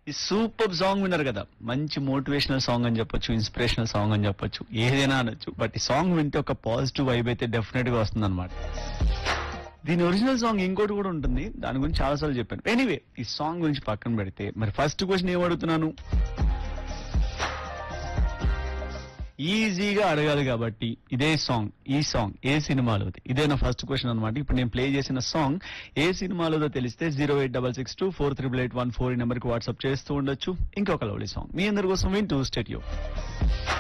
ఈ super song విన్నారు కదా మంచి మోటివేషనల్ సాంగ్ అని చెప్పొచ్చు ఇన్స్పిరేషనల్ సాంగ్ అని చెప్పొచ్చు ఏదైనా అనొచ్చు బట్ ఈ సాంగ్ వింటే ఒక పాజిటివ్ వైబ్ అయితే డెఫినెట్ గా వస్తుంది అనమాట దీని ఒరిజినల్ సాంగ్ ఇంకోటి కూడా ఉంటుంది దాని గురించి చాలాసార్లు చెప్పాను ఎనీవే ఈ సాంగ్ గురించి పక్కన పెడితే మరి ఫస్ట్ క్వశ్చన్ ఏం అడుగుతున్నాను ఈజీగా అడగాలి కాబట్టి ఇదే సాంగ్ ఈ సాంగ్ ఏ సినిమాలోది ఇదే నా ఫస్ట్ క్వశ్చన్ అనమాట ఇప్పుడు నేను ప్లే చేసిన సాంగ్ ఏ సినిమాలోదో తెలిస్తే zero eight double six two four triple eight one four ఈ నెంబర్కి వాట్సాప్ చేస్తూ ఉండొచ్చు ఇంకొక లవ్లీ సాంగ్ మీ అందరి కోసం వింటూ స్టేట్